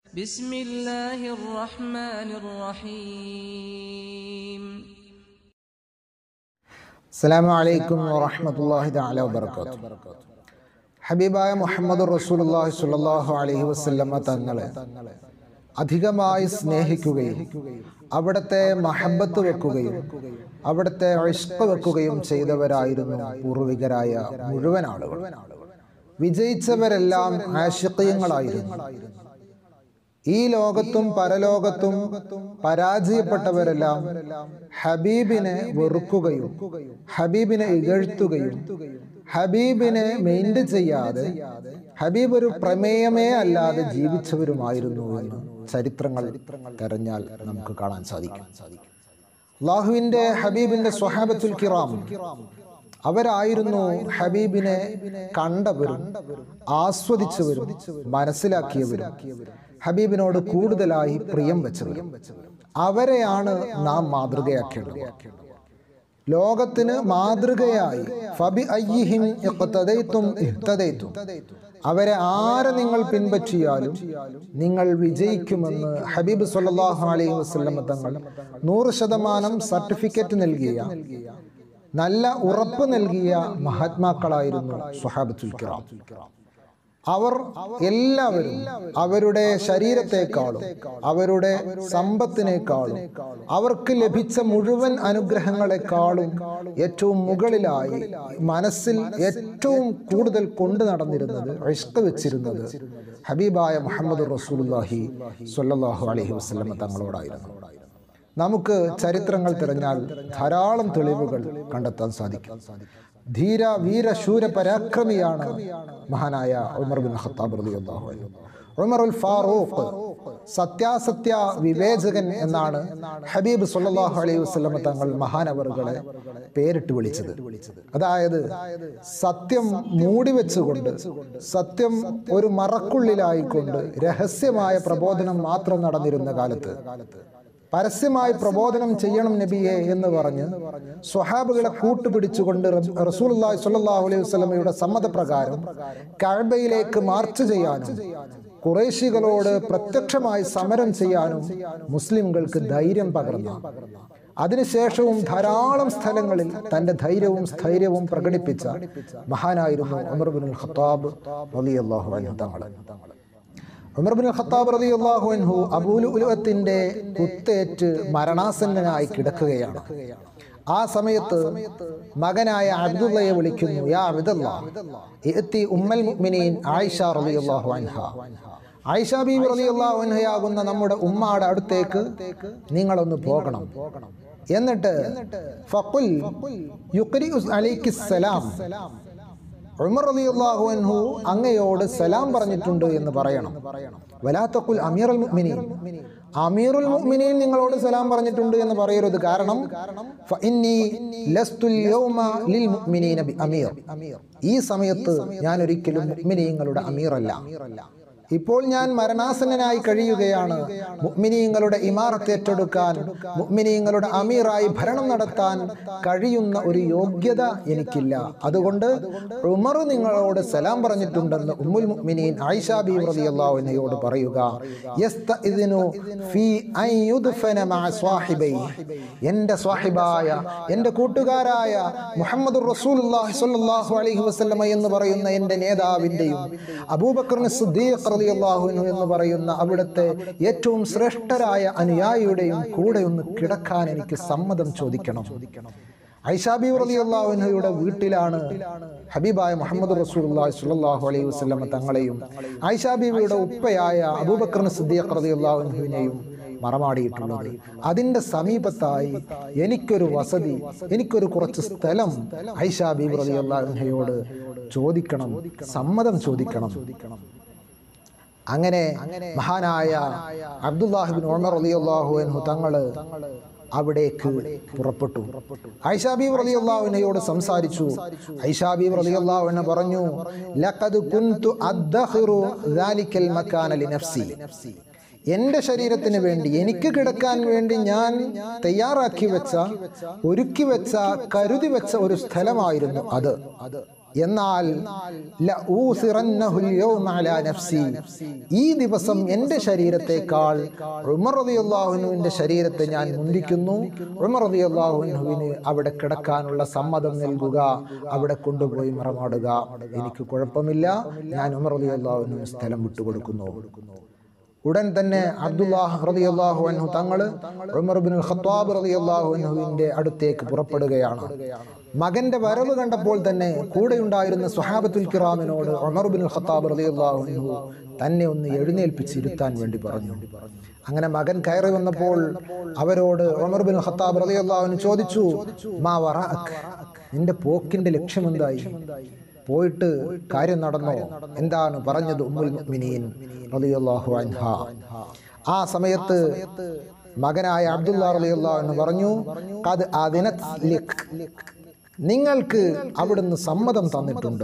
بسم الله الرحمن الرحيم അസ്സലാമു അലൈക്കും വറഹ്മത്തുള്ളാഹി തആല വബറകാത്തു ഹബീബായ മുഹമ്മദ് റസൂലുള്ളാഹി സ്വല്ലല്ലാഹു അലൈഹി വസല്ലമ തങ്ങളെ അധികമായി സ്നേഹിക്കുകയും അവിടുത്തെ മഹബത്ത് വെക്കുകയും അവിടുത്തെ ഇഷ്ക വെക്കുകയും ചെയ്തവരായിരുന്നു പൂർവികരായ മുഴുവൻ ആളുകൾ വിജയിച്ചവരെല്ലാം ആശിക്കയങ്ങളായിരുന്നു ഈ ലോകത്തും പരലോകത്തും പരാജയപ്പെട്ടവരെല്ലാം ഹബീബിനെ വെറുക്കുകയും ഹബീബിനെ ഇകഴ്ത്തുകയും ഹബീബിനെ മെയിൻറ്റ് ചെയ്യാതെ ഹബീബ് ഒരു പ്രമേയമേ അല്ലാതെ ജീവിച്ചവരുമായിരുന്നു എന്ന് ചരിത്രങ്ങൾ തെരഞ്ഞാൽ നമുക്ക് കാണാൻ സാധിക്കും അള്ളാഹുവിന്റെ ഹബീബിന്റെ സ്വഹാബത്തുൽ കിറാം അവരായിരുന്നു ഹബീബിനെ കണ്ടവരും ആസ്വദിച്ചവരും മനസ്സിലാക്കിയവരും ഹബീബിനോട് കൂടുതലായി പ്രിയം വെച്ചവരും അവരെയാണ് നാം മാതൃകയാക്കേണ്ടത് ലോകത്തിന് മാതൃകയായി ഫബി അയ്യിഹിം ഇഖ്തദൈതും ഇഹ്തദൈതും അവരെ ആരെ നിങ്ങൾ പിൻപറ്റിയാലും നിങ്ങൾ വിജയിക്കുമെന്ന് ഹബീബ് സല്ലല്ലാഹു അലൈഹി വസല്ലം തങ്ങൾ നൂറ് ശതമാനം സർട്ടിഫിക്കറ്റ് നൽകിയ നല്ല ഉറപ്പ് നൽകിയ മഹാത്മാക്കളായിരുന്നു സുഹാബത്തുൽ കിറാം അവർ എല്ലാവരും അവരുടെ ശരീരത്തെക്കാളും അവരുടെ സമ്പത്തിനേക്കാളും അവർക്ക് ലഭിച്ച മുഴുവൻ അനുഗ്രഹങ്ങളെക്കാളും ഏറ്റവും മുകളിലായി മനസ്സിൽ ഏറ്റവും കൂടുതൽ കൊണ്ടു നടന്നിരുന്നത് ഇഷ്ക വെച്ചിരുന്നത് ഹബീബായ മുഹമ്മദ് റസൂലുല്ലാഹി സ്വല്ലല്ലാഹു അലൈഹി വസല്ലം തങ്ങളോടായിരുന്നു നമുക്ക് ചരിത്രങ്ങൾ തിരഞ്ഞാൽ ധാരാളം തെളിവുകൾ കണ്ടെത്താൻ സാധിക്കും ധീര വീര ശൂര പരാക്രമിയാണ് മഹാനായ ഉമർ ബിൻ ഖത്താബ് റളിയല്ലാഹു അൻഹു ഉമർ ഉൽ ഫാറൂഖ് സത്യാസത്യ വിവേചകൻ എന്നാണ് ഹബീബ് സല്ലല്ലാഹു അലൈഹി വസല്ലം തങ്ങൾ മഹാനവറുകളെ പേരിട്ട് വിളിച്ചത് അതായത് സത്യം മൂടി വെച്ചുകൊണ്ട് സത്യം ഒരു മറക്കുള്ളിലായിക്കൊണ്ട് രഹസ്യമായ പ്രബോധനം മാത്രം നടന്നിരുന്ന കാലത്ത് പരസ്യമായി പ്രബോധനം ചെയ്യണം നബിയെ എന്ന് പറഞ്ഞ് സ്വഹാബുകളെ കൂട്ടുപിടിച്ചുകൊണ്ട് റസൂലുള്ളാഹി സ്വല്ലല്ലാഹു അലൈഹി വസല്ലമയുടെ സമ്മതപ്രകാരം കഅബയിലേക്ക് മാർച്ച് ചെയ്യാനും കുറേശികളോട് പ്രത്യക്ഷമായി സമരം ചെയ്യാനും മുസ്ലിംകൾക്ക് ധൈര്യം പകർന്നു അതിനുശേഷവും ധാരാളം സ്ഥലങ്ങളിൽ തന്റെ ധൈര്യവും സ്ഥൈര്യവും പ്രകടിപ്പിച്ച മഹാനായിരുന്നു ഉമർ ബിൻ ഖത്താബ് റളിയല്ലാഹു അൻഹു തങ്ങൾ ഉമർ ബിൻ ഖത്താബ് റളിയല്ലാഹു അൻഹു അബൂലുഅത്തിന്റെ കുത്തേറ്റ് മരണാസന്നനായി കിടക്കുകയാണ് ആ സമയത്ത് മകനായ അബ്ദുള്ളയെ വിളിക്കുന്നു യാ അബ്ദുള്ള ഇഅത്തി ഉമ്മൽ മുഅ്മിനീൻ ആയിഷ റളിയല്ലാഹു അൻഹ ആയിഷ ബീവി റളിയല്ലാഹു അൻഹയാകുന്ന നമ്മുടെ ഉമ്മാടെ അടുത്തേക്ക് നിങ്ങളൊന്ന് പോകണം എന്നിട്ട് ഫഖുൽ യുഖ്രിഉ അലൈക്കിസ് സലാം ഉമർ റളിയല്ലാഹു അൻഹു അങ്ങയോട് സലാം പറഞ്ഞിട്ടുണ്ട് എന്ന് പറയണം വലാത്തക്കുൽ അമീറുൽ മുഅ്മിനീൻ അമീറുൽ മുഅ്മിനീൻ നിങ്ങളോട് സലാം പറഞ്ഞിട്ടുണ്ട് എന്ന് പറയരുത് കാരണം ഫഇന്നി ലസ്തുൽ യൗമ ലിൽ മുഅ്മിനീന ബി അമീർ ഈ സമയത്ത് ഞാൻ ഒരിക്കലും മുഅ്മിനീങ്ങളുടെ അമീറല്ല ഇപ്പോൾ ഞാൻ മരണാസന്നനായി കഴിയുകയാണ് മുഅ്മിനീങ്ങളുടെ ഇമാറത്ത് ഏറ്റെടുക്കാൻ മുഅ്മിനീങ്ങളുടെ അമീറായി ഭരണം നടത്താൻ കഴിയുന്ന ഒരു യോഗ്യത എനിക്കില്ല അതുകൊണ്ട് ഉമർ നിങ്ങളോട് സലാം പറഞ്ഞിട്ടുണ്ടെന്ന് ഉമ്മുൽ മുഅ്മിനീൻ ആയിഷ ബി റളിയല്ലാഹു അൻഹയോട് പറയുക യസ്തഇദ്നു ഫീ അൻ യുദ്ഫന മഅ സ്വാഹിബൈ എൻ്റെ സ്വാഹിബായ എൻ്റെ കൂട്ടുകാരായ മുഹമ്മദ് റസൂലുള്ളാഹി സ്വല്ലല്ലാഹു അലൈഹി വസല്ലമ എന്ന് പറയുന്ന എൻ്റെ നേതാവിൻ്റെയും അബൂബക്കർ സിദ്ദീഖ് റളിയല്ലാഹു അൻഹു എന്ന് പറയുന്ന അവിടുത്തെ ഏറ്റവും ശ്രേഷ്ഠരായ അനുയായിയുടെയും കൂടെ ഒന്ന് കിടക്കാൻ എനിക്ക് സമ്മതം ചോദിക്കണം ഐഷാബി റളിയല്ലാഹു അൻഹയുടെ വീട്ടിലാണ് ഹബീബായ മുഹമ്മദ് റസൂലുള്ളാഹി സ്വല്ലല്ലാഹു അലൈഹി വസല്ലമ തങ്ങളെയും ഐഷാബിയുടെ ഉപ്പയായ അബൂബക്കർ സിദ്ദീഖ് റളിയല്ലാഹു അൻഹുവിനെയും മറമാടിയിട്ടുള്ളത് അതിന്റെ സമീപത്തായി എനിക്കൊരു വസതി എനിക്കൊരു കുറച്ച് സ്ഥലം ഐഷാ ബീബ് റളിയല്ലാഹു അൻഹയോട് ചോദിക്കണം സമ്മതം ചോദിക്കണം അങ്ങനെ മഹാനായ അബ്ദുല്ലാഹിബിൻ ഉമർ റളിയല്ലാഹു അൻഹു തങ്ങള് അവിടേക്ക് പുറപ്പെട്ടു ഐഷാബീബ് റളിയല്ലാഹുവിനയോട് സംസാരിച്ചു ഐഷാബീബ് റളിയല്ലാഹുവിനെ പറഞ്ഞു ലഖദ് കുൻതു അദ്ദഖിറു ദാലിക്കൽ മക്കാന ലിനഫ്സി എൻ്റെ ശരീരത്തിന് വേണ്ടി എനിക്ക് കിടക്കാൻ വേണ്ടി ഞാൻ തയ്യാറാക്കി വെച്ച ഒരുക്കി വെച്ച കരുതി വെച്ച ഒരു സ്ഥലമായിരുന്നു അത് എന്നാൽ ലഊസിറന്നഹുൽ യൗമ അലാ നഫ്സി. ഈ ദിവസം എൻ്റെ ശരീരത്തെക്കാൾ ഉമർ റളിയല്ലാഹുവിന്റെ ശരീരത്തെ ഞാൻ മുന്തിക്കുന്നു ഉമർ റളിയല്ലാഹുവിന് അവിടെ കിടക്കാനുള്ള സമ്മതം നൽകുക അവിടെ കൊണ്ടുപോയി മറമാടുക എനിക്ക് കുഴപ്പമില്ല ഞാൻ ഉമർ റളിയല്ലാഹുവിന് സ്ഥലം വിട്ടുകൊടുക്കുന്നു ഉടൻ തന്നെ അബ്ദുല്ലാഹ് റളിയല്ലാഹു അൻഹു തങ്ങൾ ഉമർ ബിൻ ഖത്താബ് റളിയല്ലാഹു അൻഹുവിന്റെ അടുത്തേക്ക് പുറപ്പെടുകയാണ് മകന്റെ വരവ് കണ്ടപ്പോൾ തന്നെ കൂടെയുണ്ടായിരുന്ന സുഹാബത്തുൽ കിറാമിനോട് ഉമർ ബിൻ ഖത്താബ് റളിയല്ലാഹു അൻഹു തന്നെ ഒന്ന് എഴുന്നേൽപ്പിച്ച് ഇരുത്താൻ വേണ്ടി പറഞ്ഞു അങ്ങനെ മകൻ കയറി വന്നപ്പോൾ അവരോട് ഉമർ ബിൻ ഖത്താബ് റളിയല്ലാഹു അൻഹു ചോദിച്ചു മാ വറഅക് നിന്റെ പോക്കിന്റെ ലക്ഷ്യം എന്തായി പോയിട്ട് കാര്യം നടന്നോ എന്താണ് പറഞ്ഞത് ഉമ്മുൽ മുഅ്മിനീൻ റളിയല്ലാഹു അൻഹ ആ സമയത്ത് മകനായ അബ്ദുള്ള റളിയല്ലാഹു അൻഹു പറഞ്ഞു ഖദ് അദിനത് ലിക് നിങ്ങൾക്ക് അവിടുന്ന് സമ്മതം തന്നിട്ടുണ്ട്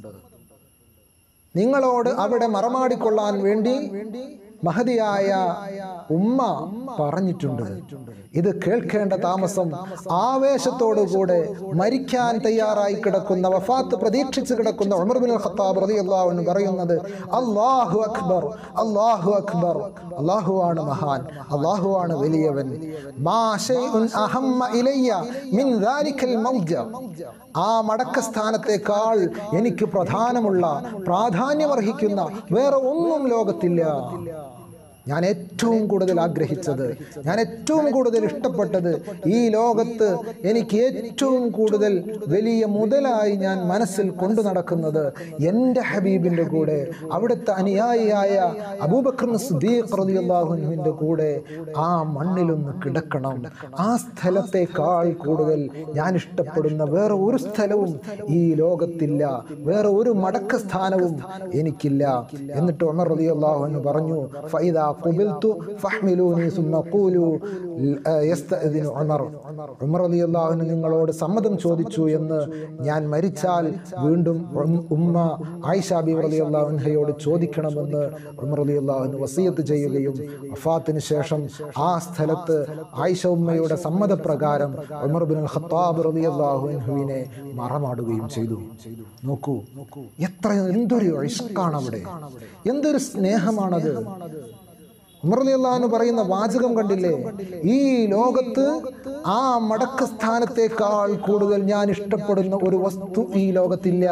നിങ്ങളോട് അവിടെ മറമാടിക്കൊള്ളാൻ വേണ്ടി മഹതിയായ ഉമ്മ പറഞ്ഞിട്ടുണ്ട് ഇത് കേൾക്കേണ്ട താമസം ആവേശത്തോടുകൂടെ മരിക്കാൻ തയ്യാറായി കിടക്കുന്ന വഫാത്ത് പ്രതീക്ഷിച്ച് കിടക്കുന്ന ഉമർ ബിൻ ഖത്താബ് റളിയല്ലാഹു അൻഹു പറയുന്നത് അല്ലാഹു അക്ബർ അല്ലാഹു അക്ബർ അല്ലാഹു ആണ് മഹാൻ അല്ലാഹു ആണ് വലിയവൻ മാ ശൈഉൻ അഹമ്മ ഇലയ്യ മിൻ ദാലിക്കൽ മൗജ ആ മടക്കസ്ഥാനത്തേക്കാൾ എനിക്ക് പ്രധാനമുള്ള പ്രാധാന്യമർഹിക്കുന്ന വേറെ ഒന്നും ലോകത്തില്ല ഞാൻ ഏറ്റവും കൂടുതൽ ആഗ്രഹിച്ചത് ഞാൻ ഏറ്റവും കൂടുതൽ ഇഷ്ടപ്പെട്ടത് ഈ ലോകത്ത് എനിക്ക് ഏറ്റവും കൂടുതൽ വലിയ മുതലായി ഞാൻ മനസ്സിൽ കൊണ്ടു നടക്കുന്നത് എൻ്റെ ഹബീബിൻ്റെ കൂടെ അവിടുത്തെ അനുയായിയായ അബൂബക്കർ സിദ്ദീഖ് റളിയല്ലാഹുവിൻ്റെ കൂടെ ആ മണ്ണിലൊന്ന് കിടക്കണം ആ സ്ഥലത്തേക്കാൾ കൂടുതൽ ഞാൻ ഇഷ്ടപ്പെടുന്ന വേറെ ഒരു സ്ഥലവും ഈ ലോകത്തില്ല വേറെ ഒരു മടക്ക സ്ഥാനവും എനിക്കില്ല എന്നിട്ട് ഉമർ റളിയല്ലാഹു അൻഹു പറഞ്ഞു ഫൈദാ ഖുബിൽതു ഫഹ്മിലൂനി സുമ്മ ഖൂലു യസ്തഅദിനു ഉമർ ഉമർ റളിയല്ലാഹു അൻഹു നിങ്ങളോട് സമ്മതം ചോദിച്ചു എന്ന് ഞാൻ മരിച്ചാൽ വീണ്ടും ഉം- ഉമ്മ ആയിഷ ബി റളിയല്ലാഹു അൻഹയോട് ചോദിക്കണമെന്ന് ഉമർ റളിയല്ലാഹു അൻഹു വസിയത്ത് ചെയ്യുകയും വഫാത്തിന് ശേഷം ആ സ്ഥലത്ത് ആയിഷ ഉമ്മയുടെ സമ്മതപ്രകാരം ഉമർ ബിൻ ഖത്താബ് റളിയല്ലാഹു അൻഹുവിനെ മറമാടുകയും ചെയ്തു നോക്കൂ എത്ര എന്തൊരു ഇഷ്കാണ് അവിടെ എന്തൊരു സ്നേഹമാണത് ഉമർ റളിയല്ലാഹു പറയുന്ന വാചകം കണ്ടില്ലേ ഈ ലോകത്ത് ആ മടക്ക സ്ഥാനത്തേക്കാൾ കൂടുതൽ ഞാൻ ഇഷ്ടപ്പെടുന്ന ഒരു വസ്തു ഈ ലോകത്തില്ല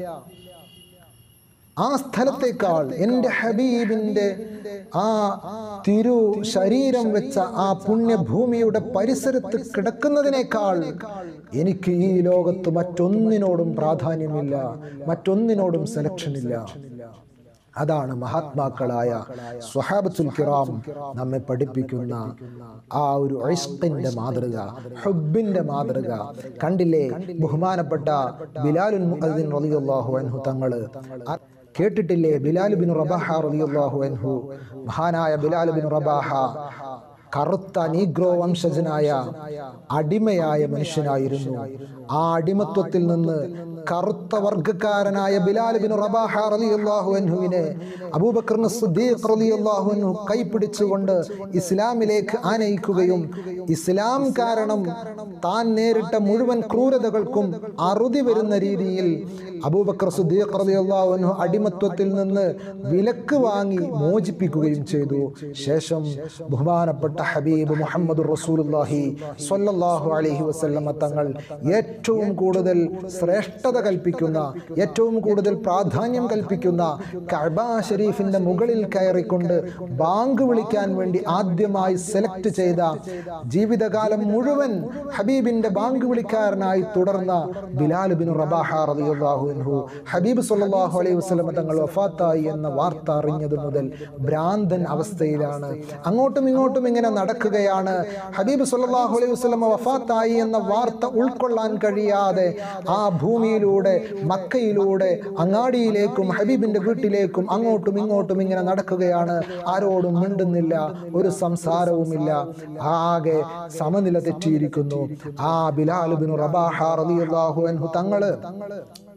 ആ സ്ഥലത്തേക്കാൾ എൻ്റെ ഹബീബിൻ്റെ ആ തിരു ശരീരം വെച്ച ആ പുണ്യഭൂമിയുടെ പരിസരത്ത് കിടക്കുന്നതിനേക്കാൾ എനിക്ക് ഈ ലോകത്ത് മറ്റൊന്നിനോടും പ്രാധാന്യമില്ല മറ്റൊന്നിനോടും സെലക്ഷൻ ഇല്ല അതാണ് മഹാത്മാക്കളായ സ്വഹാബത്തുൽ കിറാം നമ്മെ പഠിപ്പിക്കുന്ന ആ ഒരു ഐസ്കിന്റെ മാതൃക ഹുബിന്റെ മാതൃക കണ്ടില്ലേ ബഹുമാനപ്പെട്ട ബിലാലുൽ മുഅദ്ദിൻ റളിയല്ലാഹു അൻഹു തങ്ങള് ആ- കേട്ടിട്ടില്ലേ ബിലാൽ ബിൻ റബാഹ റളിയല്ലാഹു അൻഹു മഹാനായ ബിലാൽ ബിൻ റബാഹ കറുത്ത നീഗ്രോ വംശജനായ അടിമയായ മനുഷ്യനായിരുന്നു ആ അടിമത്വത്തിൽ നിന്ന് കറുത്ത വർഗക്കാരനായ ബിലാൽ ബിൻ റബാഹ റളിയല്ലാഹു അൻഹുവിനെ അബൂബക്കർ സിദ്ദീഖ് റളിയല്ലാഹു അൻഹു കൈപിടിച്ചുകൊണ്ട് ഇസ്ലാമിലേക്ക് ആനയിക്കുകയും ഇസ്ലാം കാരണം താൻ നേരിട്ട മുഴുവൻ ക്രൂരതകൾക്കും അറുതി വരുന്ന രീതിയിൽ അബൂബക്കർ സിദ്ദീഖ് റളിയല്ലാഹു അൻഹു അടിമത്വത്തിൽ നിന്ന് വിലക്ക് വാങ്ങി മോചിപ്പിക്കുകയും ചെയ്തു ശേഷം ബഹുമാനപ്പെട്ട ഹബീബ് മുഹമ്മദ് റസൂലുള്ളാഹി സ്വല്ലല്ലാഹു അലൈഹി വസല്ലമ തങ്ങൾ ഏറ്റവും കൂടുതൽ ശ്രേഷ്ഠത കൽപ്പിക്കുന്ന ഏറ്റവും കൂടുതൽ പ്രാധാന്യം കൽപ്പിക്കുന്ന കഅബ ഷരീഫിന്റെ മുകളിൽ കയറിക്കൊണ്ട് ബാങ്ക് വിളിക്കാൻ വേണ്ടി ആദ്യമായി സെലക്ട് ചെയ്ത ജീവിതകാലം മുഴുവൻ ഹബീബിന്റെ ബാങ്ക് വിളിക്കാരനായി തുടർന്ന ബിലാൽ ബിൻ റബാഹ റളിയല്ലാഹു അൻഹു ഹബീബ് സല്ലല്ലാഹു അലൈഹി വസല്ലമ തങ്ങൾ വഫാത്തായി എന്ന വാർത്ത അറിഞ്ഞത് മുതൽ ഭ്രാന്തൻ അവസ്ഥയിലാണ് അങ്ങോട്ടും ഇങ്ങോട്ടും ഇങ്ങനെ നടക്കുകയാണ് ഹബീബ് സല്ലല്ലാഹു അലൈഹി വസല്ലമ വഫാത്തായി എന്ന വാർത്ത ഉൾക്കൊള്ളാൻ കഴിയാതെ ആ ഭൂമിയിലൂടെ മക്കയിലൂടെ അങ്ങാടിയിലേക്കും ഹബീബിന്റെ വീട്ടിലേക്കും അങ്ങോട്ടും ഇങ്ങോട്ടും ഇങ്ങനെ നടക്കുകയാണ് ആരോടും മിണ്ടുന്നില്ല ഒരു സംസാരവുമില്ല ആകെ സമനില തെറ്റിയിരിക്കുന്നു ആ ബിലാൽ ബിൻ റബാഹ റളിയല്ലാഹു അൻഹു തങ്ങള്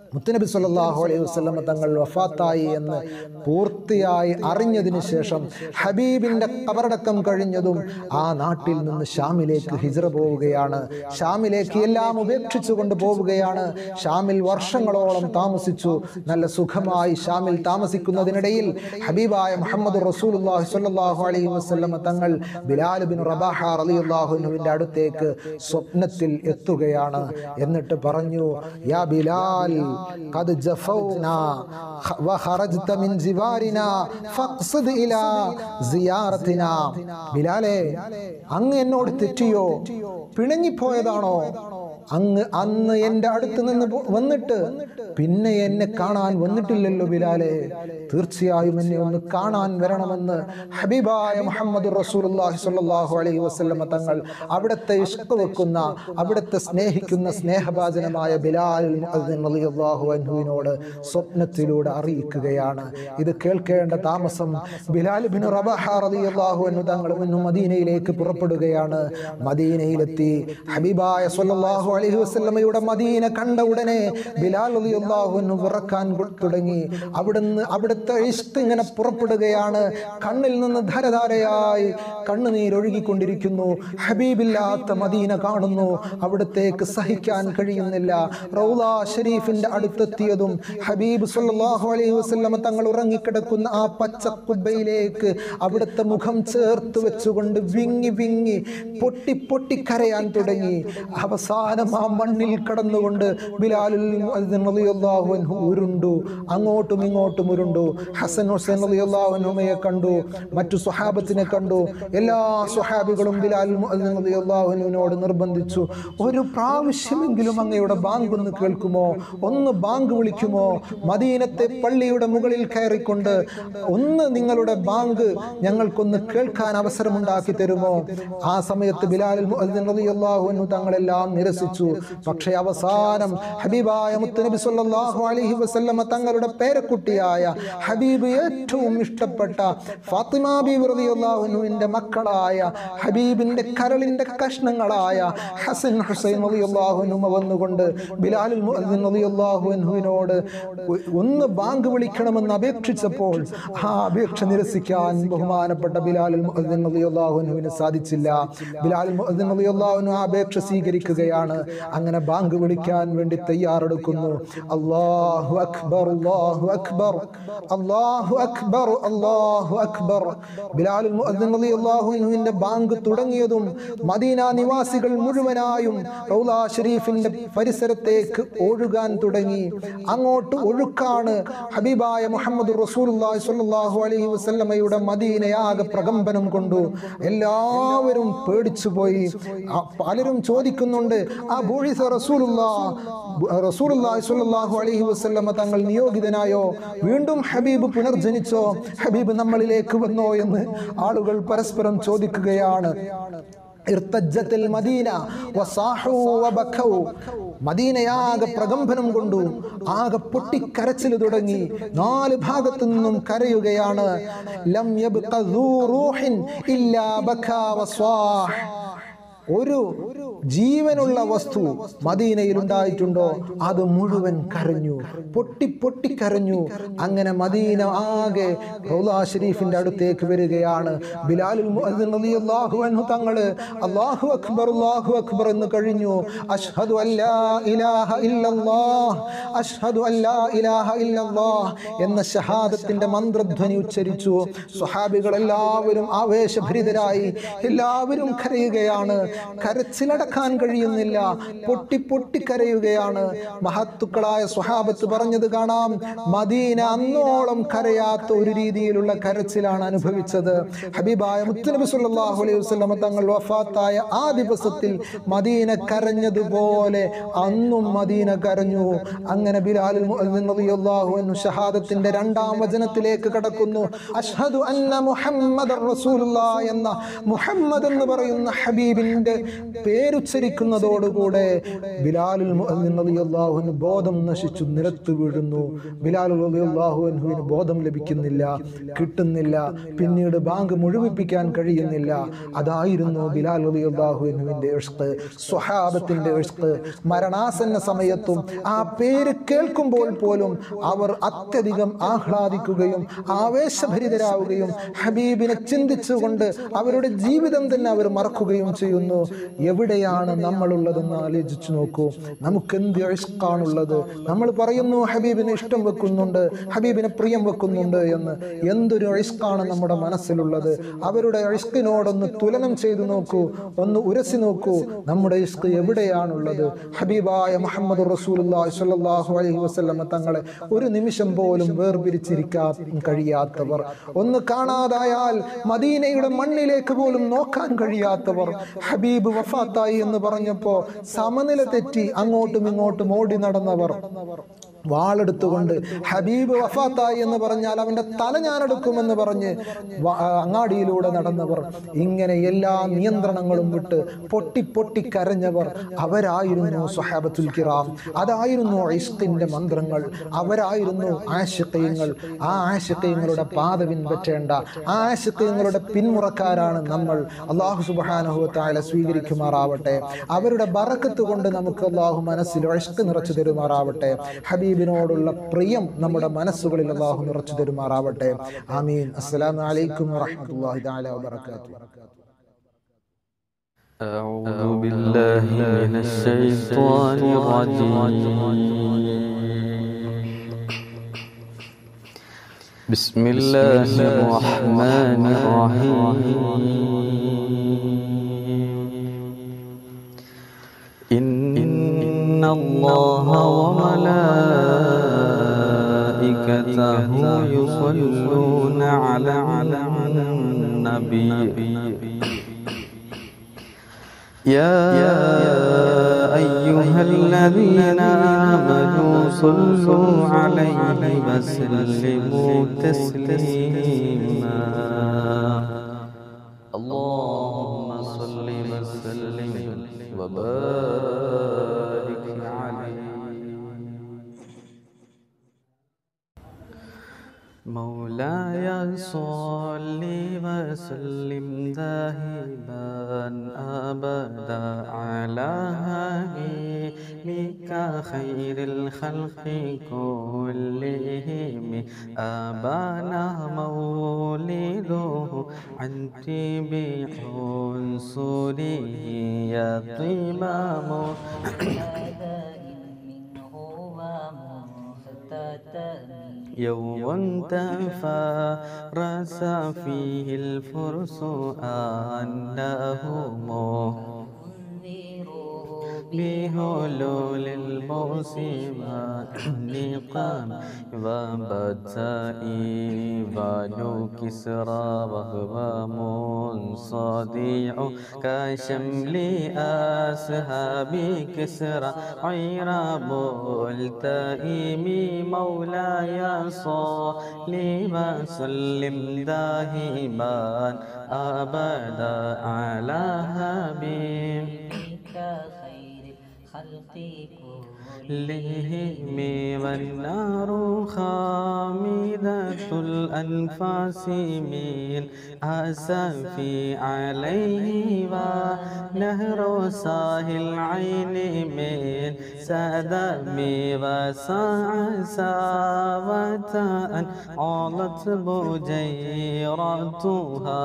മുത്തനബി സല്ലല്ലാഹു അലൈഹി വസല്ലം തങ്ങൾ വഫാത്തായി എന്ന് പൂർത്തിയായി അറിഞ്ഞതിന് ശേഷം ഹബീബിന്റെ കബറടക്കം കഴിഞ്ഞതും ആ നാട്ടിൽ നിന്ന് ഷാമിലേക്ക് ഹിജ്റ പോവുകയാണ് ഷാമിലേക്ക് എല്ലാം ഉപേക്ഷിച്ചു കൊണ്ട് പോവുകയാണ് ഷാമിൽ വർഷങ്ങളോളം താമസിച്ചു നല്ല സുഖമായി ഷാമിൽ താമസിക്കുന്നതിനിടയിൽ ഹബീബായ മുഹമ്മദ് റസൂലുള്ളാഹി സ്വല്ലല്ലാഹു അലൈഹി വസല്ലം തങ്ങൾ ബിലാൽ ബിൻ റബാഹ റളിയല്ലാഹു അൻഹുവിന്റെ അടുത്തേക്ക് സ്വപ്നത്തിൽ എത്തുകയാണ് എന്നിട്ട് പറഞ്ഞു യാ ബിലാൽ ഖദ് ജഫൗനാ വഖറജ്ത മിൻ ജിവാരിനാ ഫഖ്സിദ് ഇലാ സിയാറത്തിനാ ബിലാലേ അങ്ങ് എന്നോട് തെറ്റിയോ പിണങ്ങിപ്പോയതാണോ അങ്ങ് അന്ന് എൻ്റെ അടുത്ത് നിന്ന് പോ- വന്നിട്ട് പിന്നെ എന്നെ കാണാൻ വന്നിട്ടില്ലല്ലോ ബിലാലെ തീർച്ചയായും എന്നെ ഒന്ന് കാണാൻ വരണമെന്ന് ഹബീബായ മുഹമ്മദ് റസൂലുള്ളാഹി സ്വല്ലല്ലാഹു അലൈഹി വസല്ലമ തങ്ങൾ അവിടുത്തെ ഇഷ്ക വെക്കുന്ന അവിടുത്തെ സ്നേഹിക്കുന്ന സ്നേഹഭാജനമായ ബിലാൽ മുഅദ്ദിൻ റളിയല്ലാഹു അൻഹുവിനോട് സ്വപ്നത്തിലൂടെ അറിയിക്കുകയാണ് ഇത് കേൾക്കേണ്ട താമസം ബിലാൽ ബിൻ റബാഹ റളിയല്ലാഹു അൻഹു തങ്ങൾ മുന്നു മദീനയിലേക്ക് പുറപ്പെടുകയാണ് മദീനയിലെത്തി ഹബീബായ സ്വല്ലല്ലാഹു അലൈഹി വസല്ലമയുടെ മദീന കണ്ട ഉടനെ ബിലാൽ റളിയല്ലാഹു അൻഹു വിറക്കാൻ കൊ- തുടങ്ങി അവിടുന്ന് അവിടുത്തെ ഇഷ്ട് ഇങ്ങനെ പുറപ്പെടുകയാണ് കണ്ണിൽ നിന്ന് ധാരധാരയായി കണ്ണുനീരൊഴുകിക്കൊണ്ടിരിക്കുന്നു ഹബീബില്ലാത്ത മദീന കാണുന്നു അവിടത്തേക്ക് സഹിക്കാൻ കഴിയുന്നില്ല റൗള ഷരീഫിന്റെ അടുത്തെത്തിയതും ഹബീബ് സല്ലല്ലാഹു അലൈഹി വസല്ലമ തങ്ങൾ ഉറങ്ങിക്കിടക്കുന്ന ആ പച്ച കുബ്ബയിലേക്ക് അവിടുത്തെ മുഖം ചേർത്ത് വെച്ചുകൊണ്ട് വിങ്ങി വിങ്ങി പൊട്ടി പൊട്ടി കരയാൻ തുടങ്ങി അവസാനം ആ മണ്ണിൽ കടന്നുകൊണ്ട് ബിലാലുൽ മുഅദ്ദിൻ റളിയല്ലാഹു അൻഹു ഉരുണ്ടു അങ്ങോട്ടും ഇങ്ങോട്ടും ഉരുണ്ടു ഹസൻ ഹുസൈൻ റളിയല്ലാഹു അൻഹുമയെ കണ്ടു മറ്റു സ്വഹാബത്തിനെ കണ്ടു എല്ലാ സ്വഹാബികളും ബിലാൽ മുഅദ്ദിൻ റളിയല്ലാഹു അൻഹുവിനോട് നിർബന്ധിച്ചു ഒരു പ്രാവശ്യമെങ്കിലും അങ്ങയുടെ ബാങ്ക് ഒന്ന് കേൾക്കുമോ ഒന്ന് ബാങ്ക് വിളിക്കുമോ മദീനത്തെ പള്ളിയുടെ മുകളിൽ കയറിക്കൊണ്ട് ഒന്ന് നിങ്ങളുടെ ബാങ്ക് ഞങ്ങൾക്കൊന്ന് കേൾക്കാൻ അവസരമുണ്ടാക്കി തരുമോ ആ സമയത്ത് ബിലാൽ മുഅദ്ദിൻ റളിയല്ലാഹു അൻഹു തങ്ങളെല്ലാം നിരസിച്ചു പക്ഷേ അവസാനം ഹബീബായ മുത്തുനബി സല്ലല്ലാഹു അലൈഹി വസല്ലമ തങ്ങളുടെ പേരക്കുട്ടിയായ ഹബീബ് ഏറ്റവും ഇഷ്ടപ്പെട്ട ഫാത്തിമ ബീബി റളിയല്ലാഹു അൻഹുവിന്റെ മക്കളായ ഹബീബിന്റെ കരളിന്റെ കഷ്ണങ്ങളായ ഹസൻ ഹുസൈൻ റളിയല്ലാഹു അൻഹുമ വന്നുകൊണ്ട് ബിലാലുൽ മുഅദ്ദിൻ റളിയല്ലാഹു അൻഹുവിനോട് ഒ- ഒന്ന് ബാങ്ക് വിളിക്കണമെന്ന് അപേക്ഷിച്ചപ്പോൾ ആ അപേക്ഷ നിരസിക്കാൻ ബഹുമാനപ്പെട്ട ബിലാലുൽ മുഅദ്ദിൻ റളിയല്ലാഹു അൻഹുവിന് സാധിച്ചില്ല ബിലാലുൽ മുഅദ്ദിൻ റളിയല്ലാഹു അൻഹു ആ അപേക്ഷ സ്വീകരിക്കുകയാണ് അങ്ങനെ ബാങ്ക് വിളിക്കാൻ വേണ്ടി തയ്യാറെടുക്കുന്നു അല്ലാഹു അക്ബർ അല്ലാഹു അക്ബർ അല്ലാഹു അക്ബർ അല്ലാഹു അക്ബർ ബിലാലുൽ മുഅദ്ദിൻ റളിയല്ലാഹു അൻഹുവിന്റെ ബാങ്ക് തുടങ്ങിയതും മദീന നിവാസികൾ മുഴുവനായും റൗള ഷരീഫിന്റെ പരിസരത്തേക്ക് ഒഴുകാൻ തുടങ്ങി അങ്ങോട്ട് ഒഴുക്കാണ് ഹബീബായ മുഹമ്മദ് റസൂലുള്ളാഹി സ്വല്ലല്ലാഹു അലൈഹി വസല്ലമയുടെ മദീനയാകെ പ്രകമ്പനം കൊണ്ടു എല്ലാവരും പേടിച്ചു പോയി ആ പലരും ചോദിക്കുന്നുണ്ട് ആ ബുഴിസ റസൂലുള്ളാ റസൂലുള്ളാഹി സ്വല്ലല്ലാഹു അലൈഹി വസല്ലമ തങ്ങൾ നിയോഗിതനായോ വീണ്ടും ഹബീബ് പുനർജനിച്ചോ ഹബീബ് നമ്മളിലേക്ക് വന്നോ എന്ന് ആളുകൾ പരസ്പരം ചോദിക്കുകയാണ് ഇർത്തജ്ജത്തിൽ മദീന വസാഹു വബഖൗ മദീനയാകെ പ്രകമ്പനം കൊണ്ടു ആകെ പൊട്ടിക്കരച്ചിൽ തുടങ്ങി നാല് ഭാഗത്തു നിന്നും കരയുകയാണ് ലം യബ്ഖ ذو റൂഹിൻ ഇല്ലാ ബക്കാ വസ്വാഹ് ഒരു ജീവനുള്ള വസ്തു മദീനയിൽ ഉണ്ടായിട്ടുണ്ടോ അത് മുഴുവൻ കരഞ്ഞു പൊട്ടി പൊട്ടി കരഞ്ഞു അങ്ങനെ മദീന ആകെ റൗലാ ഷരീഫിന്റെ അടുത്തേക്ക് വരികയാണ് ബിലാലുൽ മുഅദ്ദിൻ റളിയല്ലാഹു അൻഹു തങ്ങള് അല്ലാഹു അക്ബർ അല്ലാഹു അക്ബർ എന്ന് കഴിഞ്ഞു അഷ്ഹദു അല്ലാ ഇലാഹ ഇല്ലല്ലാഹ് അഷ്ഹദു അല്ലാ ഇലാഹ ഇല്ലല്ലാഹ് എന്ന ഷഹാദത്തിന്റെ മന്ത്രധ്വനി ഉച്ചരിച്ചു സ്വഹാബികൾ എല്ലാവരും ആവേശഭരിതരായി എല്ലാവരും കരയുകയാണ് കരച്ചിലടക്കാൻ കഴിയുന്നില്ല പൊട്ടി പൊട്ടി കരയുകയാണ് മഹത്തുക്കളായ സ്വഹാബത്ത് പറഞ്ഞത് കാണാം മദീന അന്നോളം കരയാത്ത ഒരു രീതിയിലുള്ള കരച്ചിലാണ് അനുഭവിച്ചത് ഹബീബായ മുത്തുനബി സല്ലല്ലാഹു അലൈഹി വസല്ലമ തങ്ങൾ വഫാത്തായ ആ ദിവസത്തിൽ മദീന കരഞ്ഞതുപോലെ അന്നും മദീന കരഞ്ഞു അങ്ങനെ ബിലാലുൽ മുഅദ്ദിൻ റളിയല്ലാഹു അൻഹു ഷഹാദത്തിന്റെ രണ്ടാം വചനത്തിലേക്ക് കടക്കുന്നു അഷ്ഹദു അന്ന മുഹമ്മദർ റസൂലുള്ളാഹ് എന്ന മുഹമ്മദ് എന്ന് പറയുന്ന ഹബീബിന്റെ ഹബീബിന്റെ പേരുച്ചരിക്കുന്നതോടുകൂടെ ബിലാലുൽ റളിയല്ലാഹുവിന് ബോധം നശിച്ചു നിലത്ത് വീഴുന്നു ബിലാൽ റളിയല്ലാഹുവിന് ബോധം ലഭിക്കുന്നില്ല കിട്ടുന്നില്ല പിന്നീട് ബാങ്ക് മുഴുവിപ്പിക്കാൻ കഴിയുന്നില്ല അതായിരുന്നു ബിലാൽ റളിയല്ലാഹുവിന്റെ ഇഷ്ക് സ്വഹാബത്തിന്റെ ഇഷ്ക് മരണാസന്ന സമയത്തും ആ പേര് കേൾക്കുമ്പോൾ പോലും അവർ അത്യധികം ആഹ്ലാദിക്കുകയും ആവേശഭരിതരാവുകയും ഹബീബിനെ ചിന്തിച്ചുകൊണ്ട് അവരുടെ ജീവിതം തന്നെ അവർ മറക്കുകയും ചെയ്യുന്നു എവിടെയാണ് നമ്മളുള്ളതെന്ന് ആലോചിച്ചു നോക്കൂ നമുക്ക് എന്ത് ഇഷ്കാണുള്ളത് നമ്മൾ പറയുന്നു ഹബീബിനെ ഇഷ്ടം വെക്കുന്നുണ്ട് ഹബീബിനെ പ്രിയം വെക്കുന്നുണ്ട് എന്ന് എന്തൊരു ഇഷ്കാണ് നമ്മുടെ മനസ്സിലുള്ളത് അവരുടെ ഇഷ്കിനോടൊന്ന് തുലനം ചെയ്തു നോക്കൂ ഒന്ന് ഉരസി നോക്കൂ നമ്മുടെ ഇഷ്ക് എവിടെയാണുള്ളത് ഹബീബായ മുഹമ്മദ് റസൂലുള്ളാഹി സ്വല്ലല്ലാഹു അലൈഹി വസല്ലമ തങ്ങളെ ഒരു നിമിഷം പോലും വേർപിരിച്ചിരിക്കാൻ കഴിയാത്തവർ ഒന്ന് കാണാതായാൽ മദീനയുടെ മണ്ണിലേക്ക് പോലും നോക്കാൻ കഴിയാത്തവർ ഹബീബ് വഫാത്തായി എന്ന് പറഞ്ഞപ്പോ സമനില തെറ്റി അങ്ങോട്ടും ഇങ്ങോട്ടും ഓടി നടന്നവർ വാളെടുത്തുകൊണ്ട് ഹബീബ് വഫാത്തായി എന്ന് പറഞ്ഞാൽ അവന്റെ തല ഞാനെടുക്കുമെന്ന് പറഞ്ഞ് വ- അങ്ങാടിയിലൂടെ നടന്നവർ ഇങ്ങനെ എല്ലാ നിയന്ത്രണങ്ങളും വിട്ട് പൊട്ടി പൊട്ടി കരഞ്ഞവർ അവരായിരുന്നു സ്വഹാബത്തുൽ കിറാം അതായിരുന്നു ഇഷ്കിന്റെ മന്ത്രങ്ങൾ അവരായിരുന്നു ആശിക്കയങ്ങൾ ആ ആശിക്കയങ്ങളുടെ പാത പിൻപറ്റേണ്ട ആ ആശിക്കയങ്ങളുടെ പിന്മുറക്കാരാണ് നമ്മൾ അള്ളാഹു സുബാനഹുത്തായ സ്വീകരിക്കുമാറാവട്ടെ അവരുടെ ബറക്കത്ത് കൊണ്ട് നമുക്ക് അള്ളാഹു മനസ്സിൽ ഇഷ്ക് നിറച്ചു തരുമാറാവട്ടെ ഹബീബിനോടുള്ള പ്രിയം നമ്മുടെ മനസ്സുകളിൽ അള്ളാഹു നിറച്ചു തരുമാറാവട്ടെ ആമീൻ അസ്സലാമു അലൈക്കും വറഹ്മത്തുള്ളാഹി തആല വബറകാതുഹു أعوذ بالله من الشيطان الرجيم بسم الله الرحمن الرحيم إن الله وملائكته يصلون على النبي يا أيها الذين آمنوا صلوا عليه وسلموا تسليما اللهم صل وسلم وبارك عليه مولاي صل وسلم دائما ابدا على حبيبك خير الخلق كلهم ابانا مولده عن بعنصره يطيب منه ومختتم يوم تفارس فيه الفرس أنهم انذروا بهلول الموسم نقام وبتائي بنو كسرى وهو منصديع كشمل أصحاب كسرى عرب التائم مولاي صل وسلم دائما أبدا على حبيبك خير الخلق لهم والنار خامدة الأنفاس من أسفي عليه ونهر ساهل العين من سدم وسعساوة أن عالت بجيرتها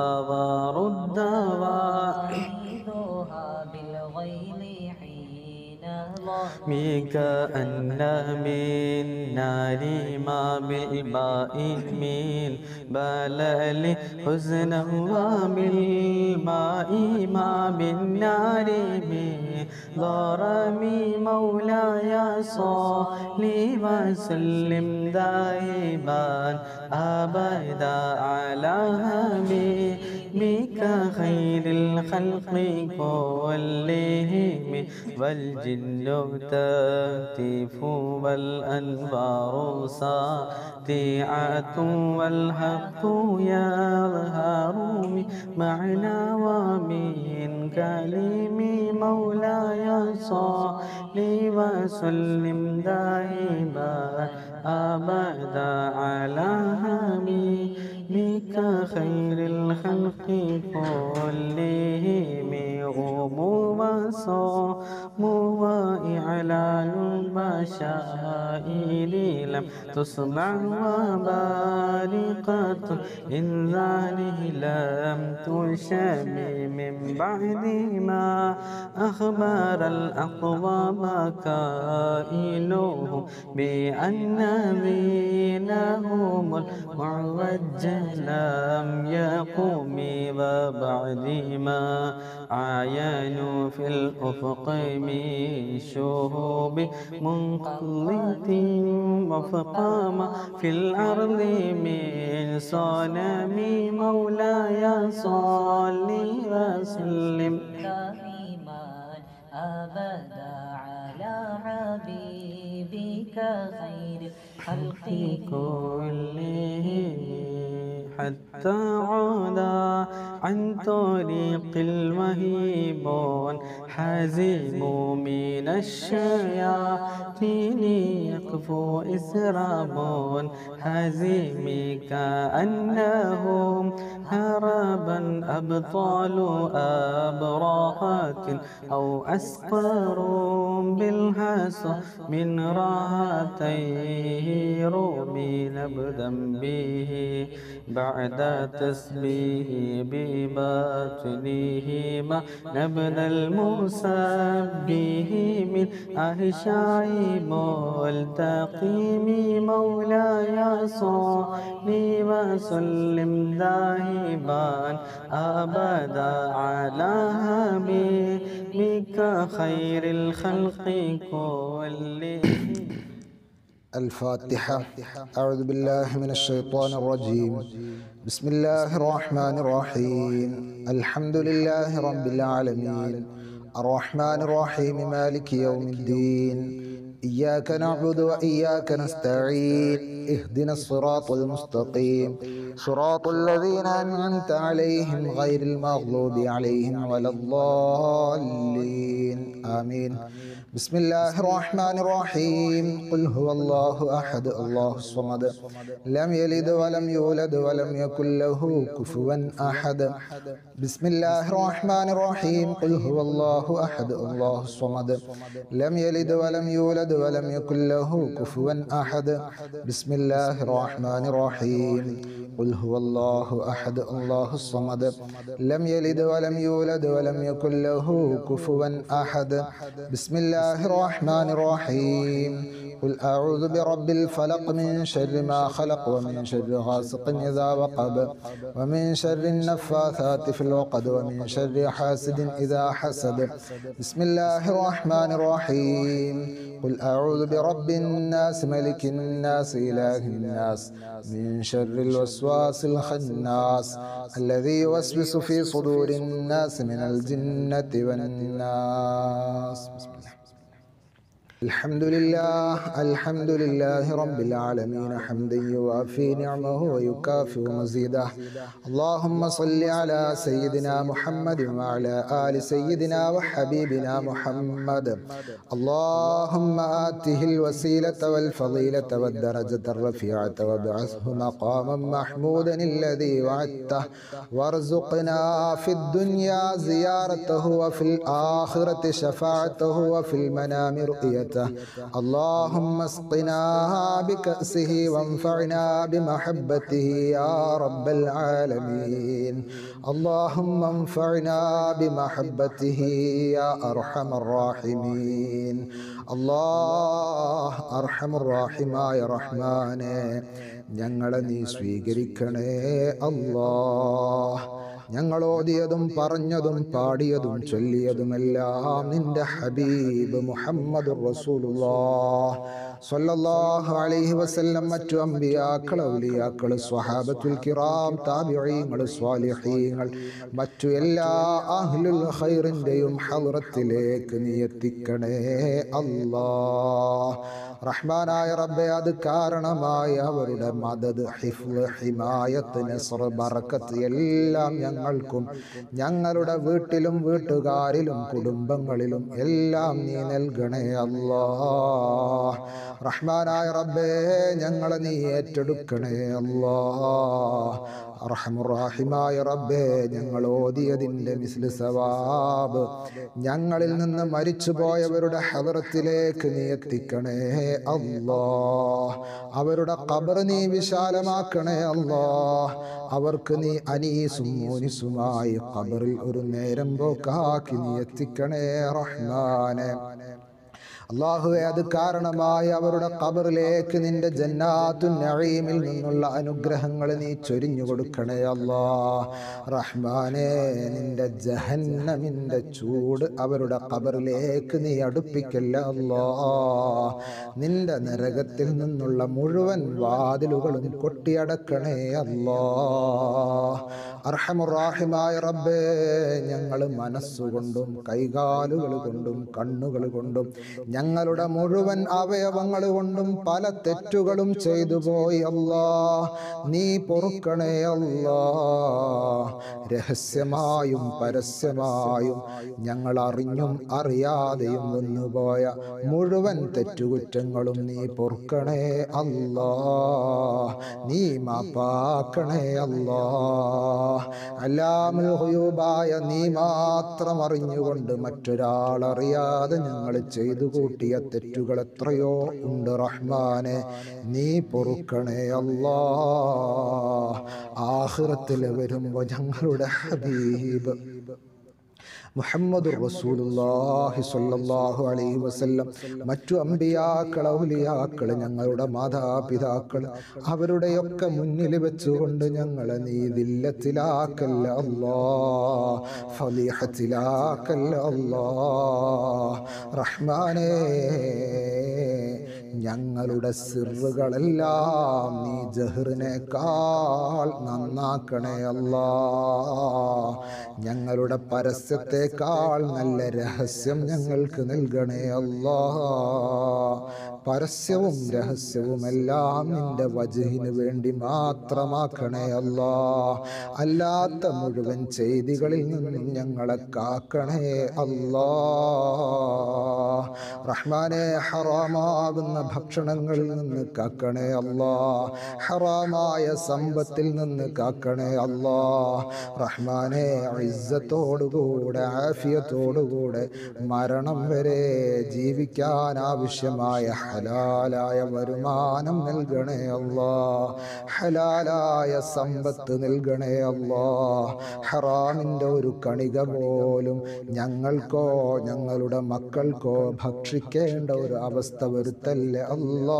وردها كلها بالغيب حين ظهر ميك أن من نار ما بالماء من بلل حزنا وبالماء ما بالنار من ضرمي مولاي صل وسلم دائما أبدا على حبيبك خير الخلق كلهم والجن تهتف والأنبار ساطعة والحق يظهر من معنى ومن كلم صل وسلم دائما أبدا على حبيبك خير الخلق كلهم غم وصوم وإعلان المشائر لم تسمع وبارقة إن ذلك لم تشبه من بعد ما أخبر الأقوام كائنهم بأن دينهم المعوج لم يقوم وبعد ما عاينوا في الأفق من شهوب منقلة وفقام في الأرض من صنم مولاي صل وسلم دائما أبدا على حبيبك خير الخلق كله حتى عدا عن طريق المهيبون حزيم من الشياطين يقفو إسرابون حزيم كأنهم هربا أبطال أبراهات أو أسقر بالحصى من راهتيه رومي نبدا به بعد تسبيه بباطنه ما نبدا المسبه من أهشاء ملتقيم مولاي صل وسلم دائما أبدا على حبيبك خير الخلق كلهم الفاتحة أعوذ بالله من الشيطان الرجيم بسم الله الرحمن الرحيم الحمد لله رب العالمين الرحمن الرحيم مالك يوم الدين إياك نعبد وإياك نستعين اهدنا الصراط المستقيم صراط الذين أنعمت عليهم غير المغضوب عليهم ولا الضالين آمين بسم الله الرحمن الرحيم قل هو الله أحد الله الصمد لم يلد ولم يولد ولم يكن له كفوا أحد بسم الله الرحمن الرحيم قل هو الله أحد الله الصمد لم يلد ولم يولد ولم يكن له كفوا أحد بسم الله الرحمن الرحيم قل هو الله أحد الله الصمد لم يلد ولم يولد ولم يكن له كفوا أحد بسم الله الرحمن الرحيم قل أعوذ برب الفلق من شر ما خلق ومن شر غاسق إذا وقب ومن شر النفاثات في العقد ومن شر حاسد إذا حسد بسم الله الرحمن الرحيم قل أعوذ برب الناس ملك الناس إله الناس من شر الوسواس الخناس الذي يوسوس في صدور الناس من الجنة والناس بسم الله الحمد لله الحمد لله رب العالمين حمدا يوافي نعمه ويكافئ مزيده اللهم صل على سيدنا محمد وعلى آل سيدنا وحبيبنا محمد اللهم آته الوسيلة والفضيلة والدرجة الرفيعة وابعثه مقاما محمودا الذي وعدته وارزقنا في الدنيا زيارته وفي الآخرة شفاعته وفي المنام رؤيته اللهم اسقنا بكأسه وانفعنا بمحبته يا رب العالمين اللهم انفعنا بمحبته يا أرحم الراحمين الله أرحم الراحماയ റഹ്മാനെ ഞങ്ങളെ നീ സ്വീകരിക്കണേ അല്ലാ ഞങ്ങൾ ഓതിയതും പറഞ്ഞതും പാടിയതും ചൊല്ലിയതുമെല്ലാം നിന്റെ ഹബീബ് മുഹമ്മദ് റസൂലുള്ളാ സ്വല്ലല്ലാഹു അലൈഹി വസല്ലം മറ്റു അമ്പിയാക്കൾ ഔലിയാക്കൾ സ്വഹാബത്തുൽ കിറാം താബിഈങ്ങൾ സ്വാലിഹീങ്ങൾ മറ്റു എല്ലാ അഹ്ലുൽ ഖൈറിൻ്റെയും ഹദ്റത്തിലേക്ക് നീ എത്തിക്കണേ അല്ലാ റഹ്മാനായ റബ്ബെ അത് കാരണമായി അവരുടെ മദത് ഹിഫ്ള് ഹിമായത്ത് നസ്ർ ബറക്കത്ത് എല്ലാം ഞങ്ങൾക്കും ഞങ്ങളുടെ വീട്ടിലും വീട്ടുകാരിലും കുടുംബങ്ങളിലും എല്ലാം നീ നൽകണേ അല്ലാ റഹ്മാനായ റബ്ബേ ഞങ്ങളെ നീ ഏറ്റെടുക്കണേ അല്ലാ റഹമുറാഹിമായ റബ്ബേ ഞങ്ങൾ ഓതിയതിൻ്റെ മിസ്ല് സവാബ് ഞങ്ങളിൽ നിന്ന് മരിച്ചുപോയവരുടെ ഹദറത്തിലേക്ക് നീ എത്തിക്കണേ അല്ലാ അവരുടെ ഖബർ നീ വിശാലമാക്കണേ അല്ലാ അവർക്ക് നീ അനീസും മോനിസുമായി ഖബറിൽ ഒരു നേരം പോക്കാക്കി നീ എത്തിക്കണേ റഹ്മാനെ അള്ളാഹുവെ അത് കാരണമായി അവരുടെ ഖബറിലേക്ക് നിന്റെ ജന്നാത്തു നഈമിൽ നിന്നുള്ള അനുഗ്രഹങ്ങൾ നീ ചൊരിഞ്ഞു കൊടുക്കണേ അല്ലാ റഹ്മാനെ നിന്റെ ജഹന്നമിൻ്റെ ചൂട് അവരുടെ ഖബറിലേക്ക് നീ അടുപ്പിക്കല്ല അല്ലാ നിന്റെ നരകത്തിൽ നിന്നുള്ള മുഴുവൻ വാതിലുകളും കൊട്ടിയടക്കണേ അല്ലാ അർഹമുറാഹിമായ റബ്ബേ ഞങ്ങൾ മനസ്സുകൊണ്ടും കൈകാലുകൾ കൊണ്ടും കണ്ണുകൾ കൊണ്ടും ഞങ്ങളുടെ മുഴുവൻ അവയവങ്ങൾ കൊണ്ടും പല തെറ്റുകളും ചെയ്തു പോയി അല്ലാ നീ പൊറുക്കണേ അല്ലാ രഹസ്യമായും പരസ്യമായും ഞങ്ങൾ അറിഞ്ഞും അറിയാതെയും വന്നുപോയ മുഴുവൻ തെറ്റുകുറ്റങ്ങളും നീ പൊറുക്കണേ അല്ലാ നീ മാപ്പാക്കണേ അല്ലാ അല്ലാമുൽ ഹുയൂബായ നീ മാത്രം അറിഞ്ഞുകൊണ്ട് മറ്റൊരാൾ അറിയാതെ ഞങ്ങൾ ചെയ്തു കൂട്ടിയ തെറ്റുകൾ എത്രയോ ഉണ്ട് റഹ്മാനെ നീ പൊറുക്കണേ അല്ലാ ആഹ്റത്തിൽ വരുമ്പോൾ ഞങ്ങളുടെ ഹബീബ് മുഹമ്മദ് റസൂലുള്ളാഹി സ്വല്ലല്ലാഹു അലൈഹി വസല്ലം മറ്റു അമ്പിയാക്കൾ ഔലിയാക്കൾ ഞങ്ങളുടെ മാതാപിതാക്കൾ അവരുടെയൊക്കെ മുന്നിൽ വെച്ചുകൊണ്ട് ഞങ്ങളെ നീ ദില്ലത്തിലാക്കല്ല അല്ലാ ഫലീഹത്തിലാക്കല്ല അല്ലാ റഹ്മാനേ ഞങ്ങളുടെ സിറുകളെല്ലാം നീ ജഹറിനേക്കാൾ നന്നാക്കണേ അല്ലാ ഞങ്ങളുടെ പരസ്യത്തെക്കാൾ നല്ല രഹസ്യം ഞങ്ങൾക്ക് നൽകണേ അല്ലാ പരസ്യവും രഹസ്യവും എല്ലാം നിന്റെ വജഹിന് വേണ്ടി മാത്രമാക്കണേ അല്ലാ അല്ലാത്ത മുഴുവൻ ചെയ്തികളിൽ നിന്നും ഞങ്ങളെ കാക്കണേ അല്ലാ റഹ്മാനെ ഹറാമാകുന്ന ഭക്ഷണങ്ങളിൽ നിന്ന് കാക്കണേ അല്ലാ ഹറാമായ സമ്പത്തിൽ നിന്ന് കാക്കണേ അല്ലാ റഹ്മാനെ ഇസ്സത്തോടുകൂടെ ആഫിയത്തോടുകൂടെ മരണം വരെ ജീവിക്കാൻ ആവശ്യമായ ഹലാലായ വരുമാനം നൽകണേ അല്ലാ ഹലാലായ സമ്പത്ത് നൽകണേ അല്ലാ ഹറാമിൻ്റെ ഒരു കണിക പോലും ഞങ്ങൾക്കോ ഞങ്ങളുടെ മക്കൾക്കോ ഭക്ഷിക്കേണ്ട ഒരു അവസ്ഥ വരുത്തല്ലേ അല്ലാ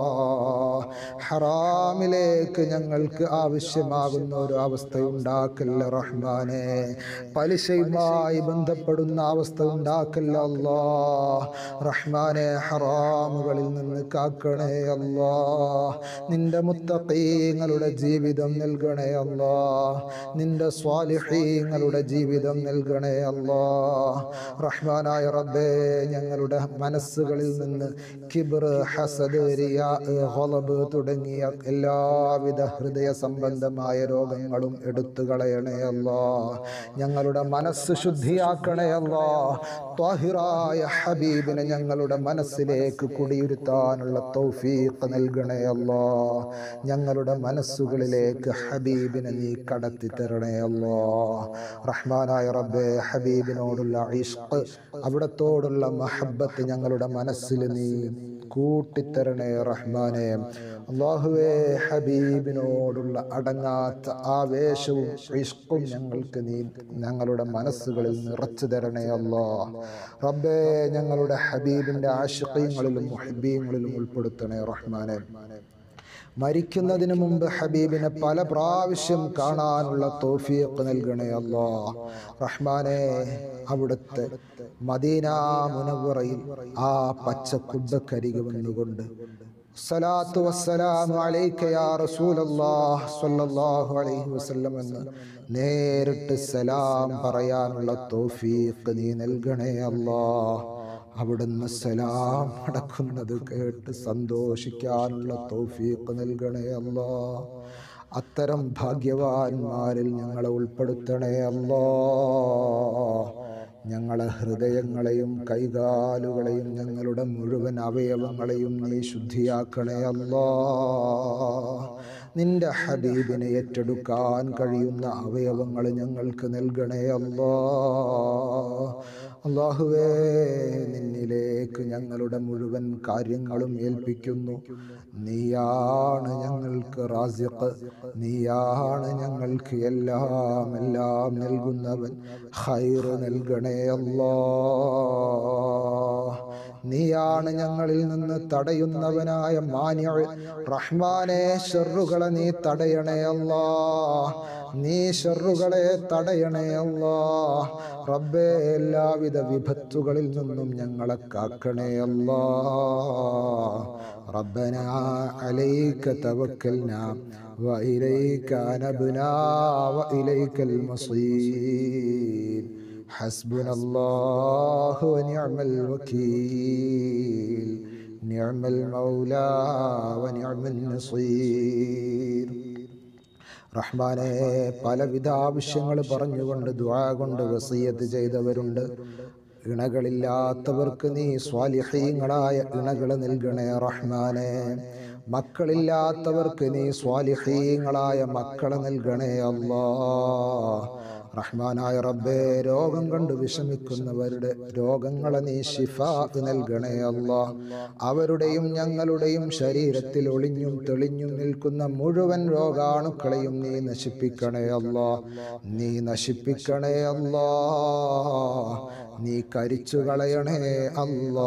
ഹറാമിലേക്ക് ഞങ്ങൾക്ക് ആവശ്യമാകുന്ന ഒരു അവസ്ഥ ഉണ്ടാക്കല്ല റഹ്മാനെ പലിശയുമായി ബന്ധപ്പെടുന്ന അവസ്ഥ ഉണ്ടാക്കല്ല അല്ലാ റഹ്മാനെ ഹറാമുകളിൽ നിന്ന് കാക്കണേ അല്ലാ നിന്റെ മുത്തഖീങ്ങളുടെ ജീവിതം നൽകണേ അല്ലാ നിന്റെ സ്വാലിഹീങ്ങളുടെ ജീവിതം നൽകണേ അല്ലാ റഹ്മാനായ റബ്ബേ ഞങ്ങളുടെ മനസ്സുകളിൽ നിന്ന് കിബർ ഹസദ് റിയാ ഹൊലബ് തുടങ്ങിയ എല്ലാവിധ ഹൃദയ സംബന്ധമായ രോഗങ്ങളും എടുത്തു കളയണേ അല്ലാ ഞങ്ങളുടെ മനസ്സ് ശുദ്ധിയാക്കണേ അല്ലാ ത്വാഹിറായ ഹബീബിനെ ഞങ്ങളുടെ മനസ്സിലേക്ക് കുടിയിരുത്താനുള്ള തൗഫീഖ് നൽകണേ അല്ലാ ഞങ്ങളുടെ മനസ്സുകളിലേക്ക് ഹബീബിനെ നീ കടത്തി തരണേ അല്ലാ റഹ്മാനായ റബ്ബേ ഹബീബിനോടുള്ള ഇഷ്ക് അവിടത്തോടുള്ള മഹബത്ത് ഞങ്ങളുടെ മനസ്സിൽ നീ കൂട്ടിത്തരണേ റഹ്മാനെ അള്ളാഹുവേ ഹബീബിനോടുള്ള അടങ്ങാത്ത ആവേശവും ഇഷ്കും ഞങ്ങൾക്ക് നീ ഞങ്ങളുടെ മനസ്സുകളിൽ നിറച്ചു തരണേ അല്ലാ റബ്ബേ ഞങ്ങളുടെ ഹബീബിൻ്റെ ആശുഖ്യങ്ങളിലും മുഹബീങ്ങളിലും ഉൾപ്പെടുത്തണേ റഹ്മാനെ മരിക്കുന്നതിന് മുമ്പ് ഹബീബിനെ പല പ്രാവശ്യം കാണാനുള്ള തോഫീക്ക് നൽകണേ അല്ലാ റഹ്മാനെ അവിടുത്തെ മദീന മുനവറയിൽ ആ പച്ച കുബ്ബക്കരികെ വന്നുകൊണ്ട് സലാത്തു വസ്സലാമു അലൈക യാ റസൂലല്ലാഹ് സ്വല്ലല്ലാഹു അലൈഹി വസല്ലം എന്ന് നേരിട്ട് സലാം പറയാനുള്ള തോഫീക്ക് നീ നൽകണേ അല്ലാ അവിടുന്ന് സലാം അടക്കുന്നത് കേട്ട് സന്തോഷിക്കാനുള്ള തൗഫീഖ് നൽകണേ അല്ലാ അത്തരം ഭാഗ്യവാന്മാരിൽ ഞങ്ങളെ ഉൾപ്പെടുത്തണേ അല്ലാ ഞങ്ങളെ ഹൃദയങ്ങളെയും കൈകാലുകളെയും ഞങ്ങളുടെ മുഴുവൻ അവയവങ്ങളെയും നീ ശുദ്ധിയാക്കണേ അല്ലാ നിന്റെ ഹബീബിനെ ഏറ്റെടുക്കാൻ കഴിയുന്ന അവയവങ്ങൾ ഞങ്ങൾക്ക് നൽകണേ അല്ലാ അള്ളാഹുവേ നിന്നിലേക്ക് ഞങ്ങളുടെ മുഴുവൻ കാര്യങ്ങളും ഏൽപ്പിക്കുന്നു നീയാണ് ഞങ്ങൾക്ക് റാസിഖ് നീയാണ് ഞങ്ങൾക്ക് എല്ലാം എല്ലാം നൽകുന്നവൻ ഹൈറ് നൽകണേ അല്ലാ നീയാണ് ഞങ്ങളിൽ നിന്ന് തടയുന്നവനായ മാന്യ റഹ്മാനെ ഷെറുകളെ നീ തടയണേ അല്ലാ നീ ഷെറുകളെ തടയണേ അല്ലാ റബ്ബേ എല്ലാവിധ വിപത്തുകളിൽ നിന്നും ഞങ്ങളെ കാക്കണേ അല്ലാ ربنا عليك توكلنا وإليك أنبنا وإليك المصير حسبنا الله ونعم الوكيل نعم المولى ونعم النصير റഹ്മാനെ പലവിധ ആവശ്യങ്ങൾ പറഞ്ഞുകൊണ്ട് ദുആ കൊണ്ട് വസീയത്ത് ചെയ്തവരുണ്ട് ഇണകളില്ലാത്തവർക്ക് നീ സ്വാലിഹീങ്ങളായ ഇണകൾ നൽകണേ റഹ്മാനെ മക്കളില്ലാത്തവർക്ക് നീ സ്വാലിഹീങ്ങളായ മക്കളെ നൽകണേ അല്ലാ റഹ്മാനായ റബ്ബേ രോഗം കൊണ്ട് വിഷമിക്കുന്നവരുടെ രോഗങ്ങളെ നീ ഷിഫ നൽകണേ അല്ലാ അവരുടെയും ഞങ്ങളുടെയും ശരീരത്തിൽ ഒളിഞ്ഞും തെളിഞ്ഞും നിൽക്കുന്ന മുഴുവൻ രോഗാണുക്കളെയും നീ നശിപ്പിക്കണേ അല്ലാ നീ നശിപ്പിക്കണേ അല്ലാ നീ കരിച്ചു കളയണേ അല്ലാ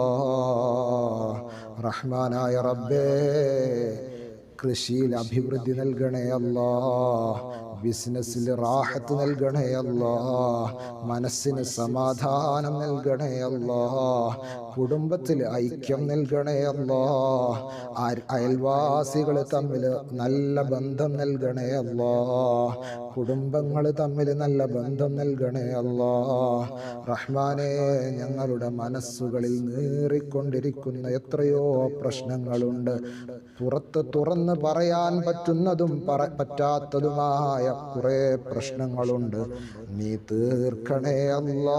റഹ്മാനായ റബ്ബേ കൃഷിയിൽ അഭിവൃദ്ധി നൽകണേ അല്ലാ ബിസിനസ്സിൽ റാഹത്ത് നൽകണേ അല്ലാ മനസ്സിന് സമാധാനം നൽകണേ അല്ലാ കുടുംബത്തിൽ ഐക്യം നൽകണേ അല്ലാ അയൽവാസികൾ തമ്മിൽ നല്ല ബന്ധം നൽകണേ അല്ലാ കുടുംബങ്ങൾ തമ്മിൽ നല്ല ബന്ധം നൽകണേ അല്ലാ റഹ്മാനെ ഞങ്ങളുടെ മനസ്സുകളിൽ നീറിക്കൊണ്ടിരിക്കുന്ന എത്രയോ പ്രശ്നങ്ങളുണ്ട് പുറത്ത് തുറന്ന് പറയാൻ പറ്റുന്നതും പറ പറ്റാത്തതുമായ കുറേ പ്രശ്നങ്ങളുണ്ട് നീ തീർക്കണേ അല്ലാ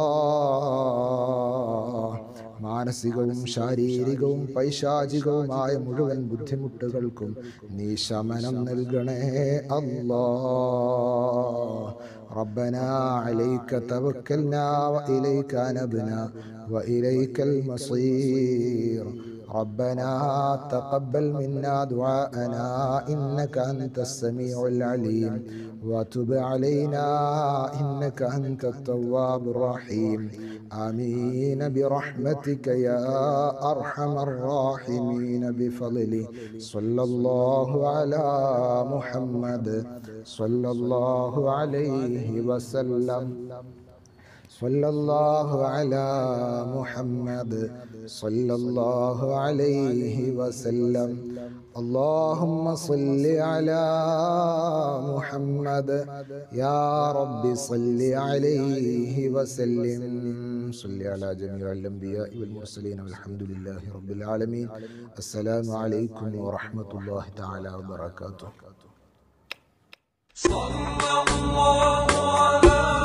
മാനസികവും ശാരീരികവും പൈശാചികവുമായ മുഴുവൻ ബുദ്ധിമുട്ടുകൾക്കും നീ ശമനം നൽകണേ അല്ലാ ربنا عليك توكلنا وإليك نبنا وإليك المصير ربنا تقبل منا دعاءنا إنك أنت السميع العليم وتب علينا إنك أنت التواب الرحيم آمين برحمتك يا أرحم الراحمين بفضله صلى الله على محمد صلى الله عليه وسلم صلى الله على محمد صلى الله عليه وسلم اللهم صل على محمد يا رب صل عليه وسلم صل على جميع الأنبياء والمرسلين والحمد لله رب العالمين السلام عليكم ورحمة الله تعالى وبركاته صلى الله على